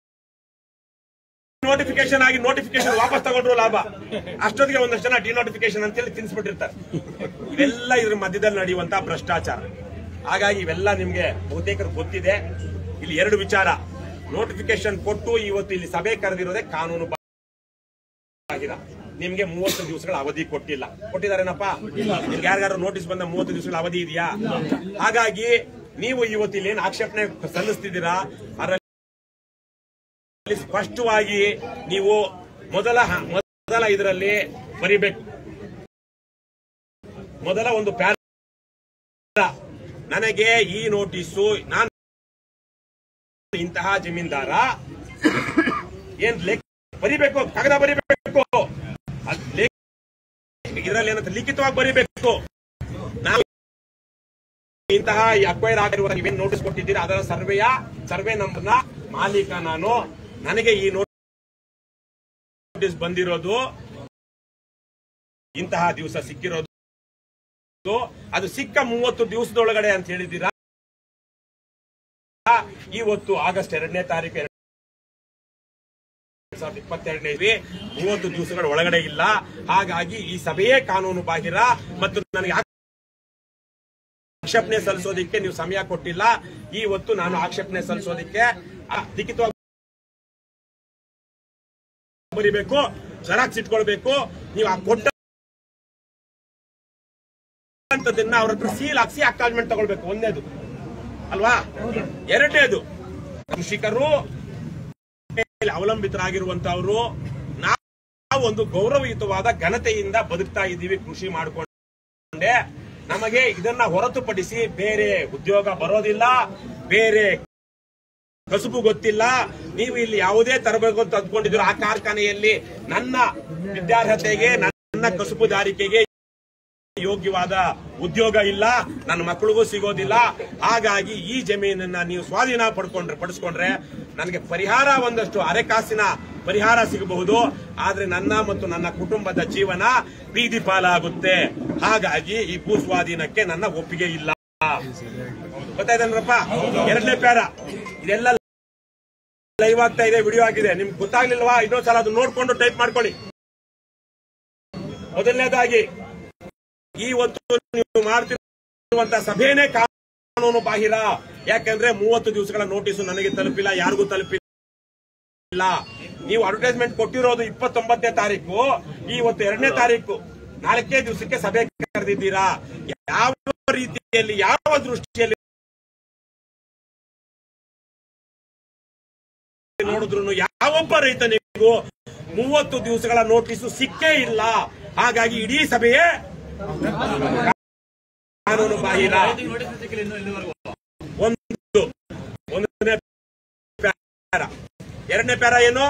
ನೋಟಿಫಿಕೇಶನ್ ಆಗಿ ನೋಟಿಫಿಕೇಶನ್ ವಾಪಸ್ ತಗೊಂಡ್ರು ಲಾಭ ಅಷ್ಟೊತ್ತಿಗೆ ಒಂದಷ್ಟು ಜನ ಡಿನೋಟಿಫಿಕೇಶನ್ ಅಂತೇಳಿ ತಿನ್ಸ್ಬಿಟ್ಟಿರ್ತಾರೆ ಇವೆಲ್ಲ ಇದ್ರ ಮಧ್ಯದಲ್ಲಿ ನಡೆಯುವಂತಹ ಭ್ರಷ್ಟಾಚಾರ ಹಾಗಾಗಿ ಇವೆಲ್ಲ ನಿಮ್ಗೆ ಬಹುತೇಕರು ಗೊತ್ತಿದೆ ಇಲ್ಲಿ ಎರಡು ವಿಚಾರ ನೋಟಿಫಿಕೇಶನ್ ಕೊಟ್ಟು ಇವತ್ತು ಇಲ್ಲಿ ಸಭೆ ಕರೆದಿರೋದೇ ಕಾನೂನು ಬಾಹಿರ ನಿಮ್ಗೆ ಮೂವತ್ತು ದಿವಸಗಳ ಅವಧಿ ಕೊಟ್ಟಿಲ್ಲ ಕೊಟ್ಟಿದಾರೇನಪ್ಪ ನಿಮ್ಗೆ ಯಾರಿಗಾರು ನೋಟಿಸ್ ಬಂದ ಮೂವತ್ತು ದಿವಸಗಳ ಅವಧಿ ಇದೆಯಾ ಹಾಗಾಗಿ ನೀವು ಇವತ್ತು ಇಲ್ಲಿ ಏನ್ ಆಕ್ಷೇಪಣೆ ಸಲ್ಲಿಸ್ತಿದ್ದೀರಾ ಅದರಲ್ಲಿ ಸ್ಪಷ್ಟವಾಗಿ ನೀವು ಮೊದಲ ಹ- ಮೊದಲ ಇದರಲ್ಲಿ ಬರಿಬೇಕು ಮೊದಲ ಒಂದು ಪ್ಯಾರ ನನಗೆ ಈ ನೋಟಿಸು ನಾನು ಇಂತಹ ಜಮೀನ್ದಾರ ಏನ್ ಲೇಖ ಬರಿಬೇಕು ಕಾಗದ ಬರಿಬೇಕು ಅದ್ ಲೇಖ ಇದರಲ್ಲಿ ಏನಂತ ಲಿಖಿತವಾಗಿ ಬರಿಬೇಕು ನಾವು ಇಂತಹ ಅಕ್ವೈರ್ ಆಗಿರುವ ನೀವೇನು ನೋಟಿಸ್ ಕೊಟ್ಟಿದ್ದೀರಾ ಅದರ ಸರ್ವೆಯ ಸರ್ವೆ ನಂಬರ್ನ ಮಾಲೀಕ ನಾನು ನನಗೆ ಈ ನೋಟಿಸ್ ಬಂದಿರೋದು ಇಂತಹ ದಿವಸ ಸಿಕ್ಕಿರೋದು ಅದು ಸಿಕ್ಕ ಮೂವತ್ತು ದಿವಸದೊಳಗಡೆ ಅಂತ ಹೇಳಿದ್ದೀರಾ ಇವತ್ತು ಆಗಸ್ಟ್ ಎರಡನೇ ತಾರೀಕು ಎರಡ್ ಸಾವಿರದ ಇಪ್ಪತ್ತೆರಡನೇ ಇಸ್ವಿ ಮೂವತ್ತು ದಿವಸಗಳ ಒಳಗಡೆ ಇಲ್ಲ ಹಾಗಾಗಿ ಈ ಸಭೆಯೇ ಕಾನೂನು ಬಾಹಿರ ಮತ್ತು ನನಗೆ ಆಕ್ಷೇಪಣೆ ಸಲ್ಲಿಸೋದಕ್ಕೆ ನೀವು ಸಮಯ ಕೊಟ್ಟಿಲ್ಲ ಇವತ್ತು ನಾನು ಆಕ್ಷೇಪಣೆ ಸಲ್ಲಿಸೋದಕ್ಕೆ ಆ, ಲಿಖಿತವಾಗಿ ಬರಿಬೇಕು ಜೆರಾಕ್ಸ್ ಇಟ್ಕೊಳ್ಬೇಕು ನೀವು ಆ ಕೊಟ್ಟ ಅಂತದನ್ನ ಅವ್ರ ಹತ್ರ ಸೀಲ್ ಹಾಕ್ಸಿ ಅಕ್ನಾಲ್ಜ್ಮೆಂಟ್ ತಗೊಳ್ಬೇಕು ಒಂದೇದು ಅಲ್ವಾ ಎರಡನೇದು ಕೃಷಿಕರು ಮೇಲೆ ಅವಲಂಬಿತರಾಗಿರುವಂತವರು ನಾವು ಒಂದು ಗೌರವಯುತವಾದ ಘನತೆಯಿಂದ ಬದುಕ್ತಾ ಇದ್ದೀವಿ ಕೃಷಿ ಮಾಡಿಕೊಂಡೆ ನಮಗೆ ಇದನ್ನ ಹೊರತುಪಡಿಸಿ ಬೇರೆ ಉದ್ಯೋಗ ಬರೋದಿಲ್ಲ ಬೇರೆ ಕಸುಬು ಗೊತ್ತಿಲ್ಲ ನೀವು ಇಲ್ಲಿ ಯಾವುದೇ ತರಬೇಕು ಅಂತ ಅಂದ್ಕೊಂಡಿದ್ರು ಆ ಕಾರ್ಖಾನೆಯಲ್ಲಿ ನನ್ನ ವಿದ್ಯಾರ್ಹತೆಗೆ ನನ್ನ ಕಸುಬುದಾರಿಕೆಗೆ ಯೋಗ್ಯವಾದ ಉದ್ಯೋಗ ಇಲ್ಲ ನನ್ನ ಮಕ್ಕಳಿಗೂ ಸಿಗೋದಿಲ್ಲ ಹಾಗಾಗಿ ಈ ಜಮೀನನ್ನ ನೀವು ಸ್ವಾಧೀನ ಪಡ್ಕೊಂಡ್ರೆ ಪಡಿಸ್ಕೊಂಡ್ರೆ ನನಗೆ ಪರಿಹಾರ ಒಂದಷ್ಟು ಅರೆಕಾಸಿನ ಪರಿಹಾರ ಸಿಗಬಹುದು ಆದ್ರೆ ನನ್ನ ಮತ್ತು ನನ್ನ ಕುಟುಂಬದ ಜೀವನ ಬೀದಿ ಪಾಲಾಗುತ್ತೆ ಹಾಗಾಗಿ ಈ ಭೂ ಸ್ವಾಧೀನಕ್ಕೆ ನನ್ನ ಒಪ್ಪಿಗೆ ಇಲ್ಲ ಗೊತ್ತಾಯ್ತೇನ್ರಪ್ಪ ಎರಡನೇ ಪ್ಯಾರ ಇದೆಲ್ಲ ಲೈವ್ ಆಗ್ತಾ ಇದೆ ವಿಡಿಯೋ ಆಗಿದೆ ನಿಮ್ಗೆ ಗೊತ್ತಾಗ್ಲಿಲ್ವಾ ಇನ್ನೊಂದ್ಸಲ ಅದು ನೋಡ್ಕೊಂಡು ಟೈಪ್ ಮಾಡ್ಕೊಳ್ಳಿ ಮೊದಲನೇದಾಗಿ ಈ ಹೊತ್ತು ನೀವು ಮಾಡ್ತಿರುವಂತಹ ಸಭೆನೇ ಕಾನೂನು ಬಾಹಿರ ಯಾಕಂದ್ರೆ ಮೂವತ್ತು ದಿವಸಗಳ ನೋಟಿಸು ನನಗೆ ತಲುಪಿಲ್ಲ ಯಾರಿಗೂ ತಲುಪಿಲ್ಲ ನೀವು ಅಡ್ವರ್ಟೈಸ್ಮೆಂಟ್ ಕೊಟ್ಟಿರೋದು ಇಪ್ಪತ್ತೊಂಬತ್ತನೇ ತಾರೀಕು ಇವತ್ತು ಎರಡನೇ ತಾರೀಕು ನಾಲ್ಕೇ ದಿವಸಕ್ಕೆ ಸಭೆ ಕರೆದಿದ್ದೀರಾ ಯಾವ ರೀತಿಯಲ್ಲಿ ಯಾವ ದೃಷ್ಟಿಯಲ್ಲಿ ನೋಡಿದ್ರು ಯಾವೊಬ್ಬ ರೈತನಿಗೂ ಮೂವತ್ತು ದಿವಸಗಳ ನೋಟಿಸು ಸಿಕ್ಕೇ ಇಲ್ಲ ಹಾಗಾಗಿ ಇಡೀ ಸಭೆಯೇ ಕಾನೂನು ಬಾಹಿರ ಒಂದು ಒಂದನೇ ಪ್ಯಾರ ಎರಡನೇ ಪ್ಯಾರ ಏನು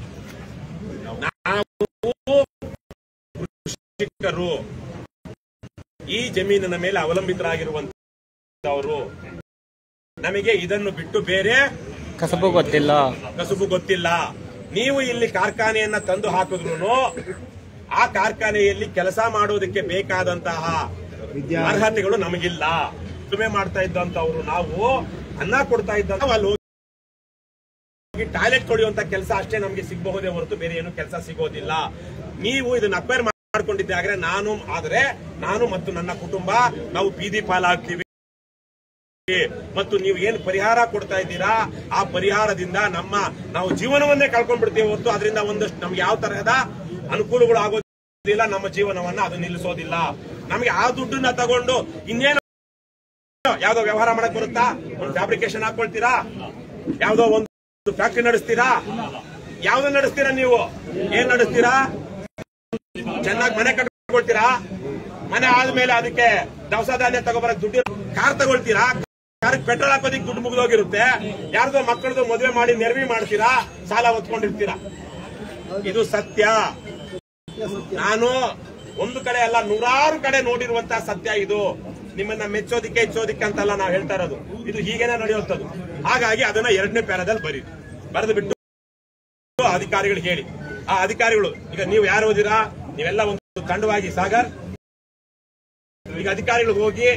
ನಾವು ಕೃಷಿಕರು ಈ ಜಮೀನಿನ ಮೇಲೆ ಅವಲಂಬಿತರಾಗಿರುವಂತವರು ನಮಗೆ ಇದನ್ನು ಬಿಟ್ಟು ಬೇರೆ ಕಸಬು ಗೊತ್ತಿಲ್ಲ ಕಸುಬು ಗೊತ್ತಿಲ್ಲ ನೀವು ಇಲ್ಲಿ ಕಾರ್ಖಾನೆಯನ್ನ ತಂದು ಹಾಕಿದ್ರು ಆ ಕಾರ್ಖಾನೆಯಲ್ಲಿ ಕೆಲಸ ಮಾಡೋದಕ್ಕೆ ಬೇಕಾದಂತಹ ಅರ್ಹತೆಗಳು ನಮಗಿಲ್ಲ ದುಡಿಮೆ ಮಾಡ್ತಾ ಇದ್ದಂತವ್ರು ನಾವು ಅನ್ನ ಕೊಡ್ತಾ ಇದ್ದ ಅಲ್ಲಿ ಹೋಗಿ ಟಾಯ್ಲೆಟ್ ತೊಳೆಯುವಂತ ಕೆಲಸ ಅಷ್ಟೇ ನಮಗೆ ಸಿಗಬಹುದೇ ಹೊರತು ಬೇರೆ ಏನು ಕೆಲಸ ಸಿಗೋದಿಲ್ಲ ನೀವು ಇದನ್ನ ಅಕ್ವೈರ್ ಮಾಡ್ಕೊಂಡಿದ್ದಾದ್ರೆ ನಾನು ಆದ್ರೆ ನಾನು ಮತ್ತು ನನ್ನ ಕುಟುಂಬ ನಾವು ಬೀದಿ ಪಾಲಾಗ್ತೀವಿ ಮತ್ತು ನೀವು ಏನು ಪರಿಹಾರ ಕೊಡ್ತಾ ಇದ್ದೀರಾ ಆ ಪರಿಹಾರದಿಂದ ನಮ್ಮ ನಾವು ಜೀವನವನ್ನೇ ಕಳ್ಕೊಂಡ್ಬಿಡ್ತೀವಿ ಹೊರತು ಅದರಿಂದ ಒಂದಷ್ಟು ನಮ್ಗೆ ಯಾವ ತರಹದ ಅನುಕೂಲಗಳು ಆಗೋದಿಲ್ಲ ನಮ್ಮ ಜೀವನವನ್ನ ಅದು ನಿಲ್ಲಿಸೋದಿಲ್ಲ ನಮಗೆ ಆ ದುಡ್ಡನ್ನ ತಗೊಂಡು ಇನ್ನೇನು ಯಾವ್ದೋ ವ್ಯವಹಾರ ಮಾಡಕ್ ಬರುತ್ತಾ ಒಂದು ಫ್ಯಾಬ್ರಿಕೇಶನ್ ಹಾಕೊಳ್ತೀರಾ ಯಾವ್ದೋ ಒಂದು ಫ್ಯಾಕ್ಟರಿ ನಡೆಸ್ತೀರಾ ಯಾವ್ದು ನಡೆಸ್ತೀರಾ ನೀವು ಏನ್ ನಡೆಸ್ತೀರಾ ಚೆನ್ನಾಗಿ ಮನೆ ಕಟ್ಕೊಳ್ತೀರಾ ಮನೆ ಆದ್ಮೇಲೆ ಅದಕ್ಕೆ ದವಸ ಧಾನ್ಯ ತಗೋಬರಕ್ ದುಡ್ಡು ಕಾರ್ ತಗೊಳ್ತೀರಾ ಕಾರ್ ಪೆಟ್ರೋಲ್ ಹಾಕೋದಿಕ್ ದುಡ್ಡು ಮುಗಿದೋಗಿರುತ್ತೆ ಯಾರ್ದೋ ಮಕ್ಕಳದು ಮದುವೆ ಮಾಡಿ ನೆರವಿ ಮಾಡ್ತೀರಾ ಸಾಲ ಹೊತ್ಕೊಂಡಿರ್ತೀರಾ ಇದು ಸತ್ಯ ನಾನು ಒಂದು ಕಡೆ ಅಲ್ಲ ನೂರಾರು ಕಡೆ ನೋಡಿರುವಂತಹ ಸತ್ಯ ಇದು ನಿಮ್ಮನ್ನ ಮೆಚ್ಚೋದಿಕ್ಕೆ ಹೆಚ್ಚೋದಿಕ್ಕೆ ಅಂತಲ್ಲ ನಾವು ಹೇಳ್ತಾ ಇರೋದು ಇದು ಹೀಗೇನೆ ನಡೆಯುವಂಥದ್ದು ಹಾಗಾಗಿ ಅದನ್ನ ಎರಡನೇ ಪ್ಯಾರದಲ್ಲಿ ಬರೀ ಬರೆದು ಬಿಟ್ಟು ಅಧಿಕಾರಿಗಳು ಹೇಳಿ ಆ ಅಧಿಕಾರಿಗಳು ಈಗ ನೀವು ಯಾರು ಓದಿರಾ ನೀವೆಲ್ಲ ಒಂದು ತಂಡವಾಗಿ ಸಾಗರ್ ಈಗ ಅಧಿಕಾರಿಗಳು ಹೋಗಿ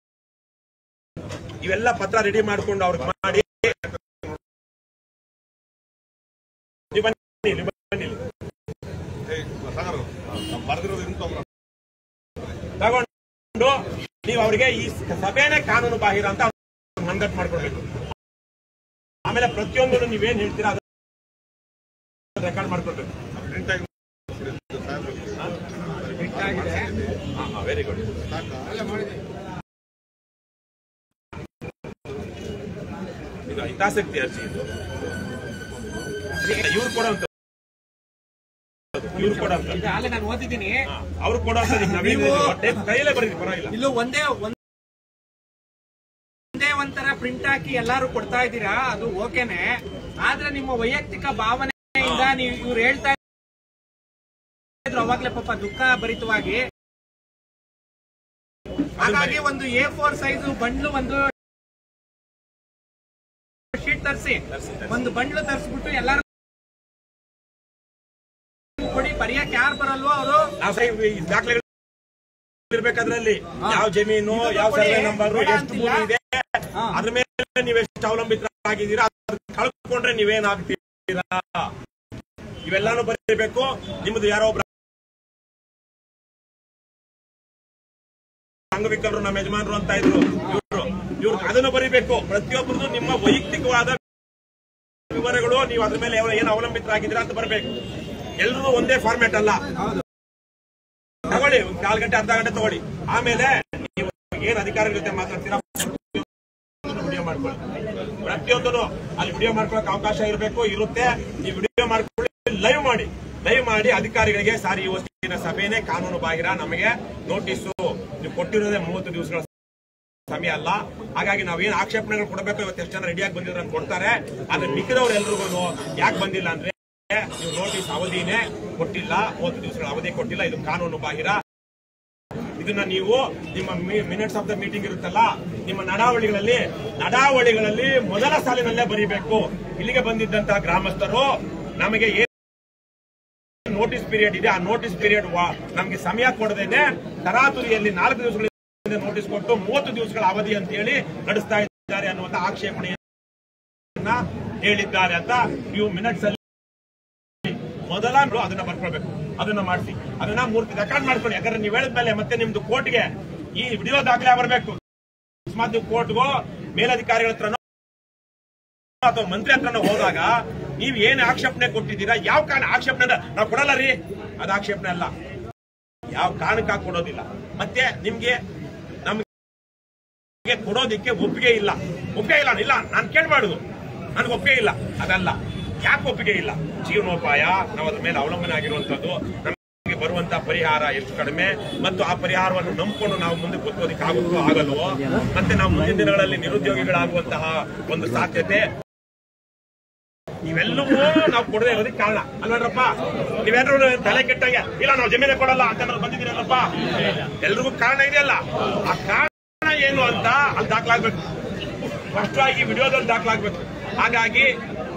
ಇವೆಲ್ಲ ಪತ್ರ ರೆಡಿ ಮಾಡ್ಕೊಂಡು ಅವ್ರಿಗೆ ಮಾಡಿ ನೀವು ಬನ್ನಿ ನೀವು ಬನ್ನಿ ಇಲ್ಲಿ. ಬರೆದಿರೋದು ಇಂತ ತಗೊಂಡು ನೀವು ಅವರಿಗೆ ಈ ಸಭೆನೇ ಕಾನೂನು ಬಾಹಿರ ಅಂತ ಮಂದಟ್ ಮಾಡ್ಕೊಳ್ಬೇಕು ಆಮೇಲೆ ಪ್ರತಿಯೊಂದು ನೀವೇನ್ ಹೇಳ್ತೀರಾ ಅದನ್ನ ರೆಕಾರ್ಡ್ ಮಾಡ್ಕೊಳ್ಬೇಕು ಪ್ರಿಂಟ್ ಆಗಿ ವೆರಿ ಗುಡ್ ಇದು ಹಿತಾಸಕ್ತಿ ಅರ್ಜಿ ಇದು ಇವ್ರು ಕೊಡೋಂತ ಇವ್ರು ಕೊಡೋಂತ ಅಲ್ಲ ನಾನು ಓದಿದ್ದೀನಿ ಅವ್ರು ಕೊಡೋಂತ ನವೀನ್ ನೀವು- ಕೈಯಲ್ಲೇ ಬರೀರಿ ಪರವಾಗಿಲ್ಲ ಇಲ್ಲೂ ಒಂದೇ ಒಂದ್ ಒಂಥರ ಪ್ರಿಂಟ್ ಹಾಕಿ ಎಲ್ಲಾರು ಕೊಡ್ತಾ ಇದ್ದೀರಾ ಅದು ಓಕೆನೆ ಆದ್ರೆ ನಿಮ್ಮ ವೈಯಕ್ತಿಕ ಭಾವನೆಯಿಂದ ನೀವು ಇವ್ರು ಹೇಳ್ತಾ ಇದ್ರು ಅವಾಗ್ಲೇ ಪಾಪ ದುಃಖ ಭರಿತವಾಗಿ ಹಾಗಾಗಿ ಒಂದು ಎ ಫೋರ್ ಸೈಜ್ ಬಂಡ್ಲು ಒಂದು ಶೀಟ್ ತರಿಸಿ ಒಂದು ಬಂಡ್ಲು ತರಿಸ್ಬಿಟ್ಟು ಎಲ್ಲಾರು ಕೊಡಿ ಬರೆಯಕ್ಕೆ ಯಾರು ಬರಲ್ವೋ ಅವರು ನಾವು ಸಹ ಈ ದಾಖಲೆಗಳು ಇರ್ಬೇಕಾದ್ರಲ್ಲಿ ಯಾವ ಜಮೀನು ಇದನ್ನು ಯಾವ ಕೊಡಿ. ಸರ್ವೆ ನಂಬರ್ ಬೇಡ ಎಷ್ಟು ಭೂಮಿ ಅಂತಿಲ್ಲ. ಇದೆ ಹಾ. ಅದ್ರ ಮೇಲೆ ನೀವು ಎಷ್ಟು ಅವಲಂಬಿತರಾಗಿದ್ದೀರಾ ಅದ್ ಕಳ್ಕೊಂಡ್ರೆ ನೀವೇನಾಗ್ತೀರಾ ಇವೆಲ್ಲಾನು ಬರೀಬೇಕು ನಿಮ್ದು ಯಾರೋ ಒಬ್ರು ಅಂಗವಿಕಲರು ನಮ್ಮ ಯಜಮಾನರು ಅಂತ ಇದ್ರು ಇವರು ಇವ್ರು ಅದನ್ನು ಬರೀಬೇಕು ಪ್ರತಿಯೊಬ್ಬರದು ನಿಮ್ಮ ವೈಯಕ್ತಿಕವಾದ ವಿವರಗಳು ನೀವು ಅದ್ರ ಮೇಲೆ ಯಾವ- ಏನು ಅವಲಂಬಿತರಾಗಿದ್ದೀರಾ ಅಂತ ಬರಬೇಕು ಎಲ್ರದ್ದು ಒಂದೇ ಫಾರ್ಮ್ಯಾಟ್ ಅಲ್ಲ ತಗೊಳ್ಳಿ ಒಂದ್ ಕಾಲ್ ಗಂಟೆ ಅರ್ಧ ಗಂಟೆ ತಗೊಳ್ಳಿ ಆಮೇಲೆ ನೀವು ಏನ್ ಅಧಿಕಾರಿಗಳ ಜೊತೆ ಮಾತಾಡ್ತೀರಾ ವಿಡಿಯೋ ಮಾಡ್ಕೊಳ್ಳಿ ಪ್ರತಿಯೊಂದನ್ನು ಅಲ್ಲಿ ವಿಡಿಯೋ ಮಾಡ್ಕೊಳಕ್ ಅವಕಾಶ ಇರಬೇಕು ಇರುತ್ತೆ ನೀವು ವಿಡಿಯೋ ಮಾಡ್ಕೊಳ್ಳಿ ಲೈವ್ ಮಾಡಿ ಲೈವ್ ಮಾಡಿ ಅಧಿಕಾರಿಗಳಿಗೆ ಸಾರಿ ಇವತ್ತಿನ ಸಭೆನೇ ಕಾನೂನು ಬಾಹಿರ ನಮಗೆ ನೋಟಿಸು ನೀವು ಕೊಟ್ಟಿರೋದೇ ಮೂವತ್ತು ದಿವಸಗಳ ಸಮಯ ಅಲ್ಲ ಹಾಗಾಗಿ ನಾವೇನ್ ಆಕ್ಷೇಪಣೆಗಳು ಕೊಡಬೇಕು ಇವತ್ತು ಎಷ್ಟು ಜನ ರೆಡಿಯಾಗಿ ಬಂದಿದ್ರು ಅಂತ ಕೊಡ್ತಾರೆ ಆದ್ರೆ ಮಿಕ್ಕಿದವ್ರು ಎಲ್ರಿಗೂ ಯಾಕೆ ಬಂದಿಲ್ಲ ಅಂದ್ರೆ ನೀವು ನೋಟಿಸ್ ಅವಧಿನೇ ಕೊಟ್ಟಿಲ್ಲ ಮೂವತ್ತು ದಿವಸಗಳ ಅವಧಿ ಕೊಟ್ಟಿಲ್ಲ ಇದು ಕಾನೂನು ಬಾಹಿರ ಇದನ್ನ ನೀವು ನಿಮ್ಮ ಮಿನಿಟ್ಸ್ ಆಫ್ ದ ಮೀಟಿಂಗ್ ಇರುತ್ತಲ್ಲ ನಿಮ್ಮ ನಡಾವಳಿಗಳಲ್ಲಿ ನಡಾವಳಿಗಳಲ್ಲಿ ಮೊದಲ ಸಾಲಿನಲ್ಲೇ ಬರೀಬೇಕು ಇಲ್ಲಿಗೆ ಬಂದಿದ್ದಂತಹ ಗ್ರಾಮಸ್ಥರು ನಮಗೆ ಏನ್ ನೋಟಿಸ್ ಪೀರಿಯಡ್ ಇದೆ ಆ ನೋಟಿಸ್ ಪೀರಿಯಡ್ ನಮಗೆ ಸಮಯ ಕೊಡದೇನೆ ತರಾತುರಿಯಲ್ಲಿ ನಾಲ್ಕು ದಿವಸಗಳಿಂದ ನೋಟಿಸ್ ಕೊಟ್ಟು ಮೂವತ್ತು ದಿವಸಗಳ ಅವಧಿ ಅಂತ ಹೇಳಿ ನಡೆಸ್ತಾ ಇದ್ದಾರೆ ಅನ್ನುವಂತ ಆಕ್ಷೇಪಣೆಯನ್ನ ಹೇಳಿದ್ದಾರೆ ಅಂತ ನೀವು ಮಿನಿಟ್ಸ್ ಅಲ್ಲಿ ಮೊದಲ ಅದನ್ನ ಬರ್ಕೊಳ್ಬೇಕು ಅದನ್ನ ಮಾಡಿಸಿ ಅದನ್ನ ಮೂರ್ತಿ ರೆಕಾರ್ಡ್ ಮಾಡ್ಕೊಳ್ಳಿ ಯಾಕಂದ್ರೆ ನೀವು ಹೇಳಿದ್ಮೇಲೆ ಮತ್ತೆ ನಿಮ್ದು ಕೋರ್ಟ್ಗೆ ಈ ವಿಡಿಯೋ ದಾಖಲೆ ಬರಬೇಕು ಅಕಸ್ಮಾತ್ ನೀವು ಕೋರ್ಟ್ಗೋ ಮೇಲಧಿಕಾರಿಗಳ ಹತ್ರನೋ ಅಥವಾ ಮಂತ್ರಿ ಹತ್ರನೋ ಹೋದಾಗ ನೀವು ಏನ್ ಆಕ್ಷೇಪಣೆ ಕೊಟ್ಟಿದ್ದೀರಾ ಯಾವ ಕಾರಣ ಆಕ್ಷೇಪಣೆ ಅಂದ್ರೆ ನಾವು ಕೊಡಲ್ಲ ರೀ ಅದು ಆಕ್ಷೇಪಣೆ ಅಲ್ಲ ಯಾವ ಕಾರಣಕ್ಕಾಗಿ ಕೊಡೋದಿಲ್ಲ ಮತ್ತೆ ನಿಮ್ಗೆ ನಮ್ಗೆ ಕೊಡೋದಿಕ್ಕೆ ಒಪ್ಪಿಗೆ ಇಲ್ಲ ಒಪ್ಪಿಗೆ ಇಲ್ಲ ಇಲ್ಲ ನಾನು ಕೇಳಬಾರ್ದು ನನಗೆ ಒಪ್ಪಿಗೆ ಇಲ್ಲ ಅದಲ್ಲ ಯಾಕೆ ಒಪ್ಪಿಗೆ ಇಲ್ಲ ಜೀವನೋಪಾಯ ನಾವು ಅದ್ರ ಮೇಲೆ ಅವಲಂಬನೆ ಆಗಿರುವಂತದ್ದು ನಮಗೆ ಬರುವಂತಹ ಪರಿಹಾರ ಎಷ್ಟು ಕಡಿಮೆ ಮತ್ತು ಆ ಪರಿಹಾರವನ್ನು ನಂಬಿಕೊಂಡು ನಾವು ಮುಂದೆ ಕೂತ್ಕೋದಿಕ್ಕೆ ಆಗುತ್ತೋ ಆಗಲ್ವೋ ಮತ್ತೆ ನಾವು ಮುಂದಿನ ದಿನಗಳಲ್ಲಿ ನಿರುದ್ಯೋಗಿಗಳಾಗುವಂತಹ ಒಂದು ಸಾಧ್ಯತೆ ಇವೆಲ್ಲವೂ ನಾವು ಕೊಡದೇ ಇರೋದಕ್ಕೆ ಕಾರಣ ಅಲ್ವೇನ್ರಪ್ಪ ನೀವೇನಾದ್ರು ತಲೆ ಕೆಟ್ಟಂಗೆ ಇಲ್ಲ ನಾವು ಜಮೀನೇ ಕೊಡಲ್ಲ ಅಂತ ಏನಾದ್ರು ಬಂದಿದ್ದೀರಲ್ಲಪ್ಪ ಎಲ್ರಿಗೂ ಕಾರಣ ಇದೆಯಲ್ಲ ಆ ಕಾರಣ ಏನು ಅಂತ ಅಲ್ಲಿ ದಾಖಲಾಗ್ಬೇಕು ಸ್ಪಷ್ಟವಾಗಿ ವಿಡಿಯೋದಲ್ಲಿ ದಾಖಲಾಗ್ಬೇಕು ಹಾಗಾಗಿ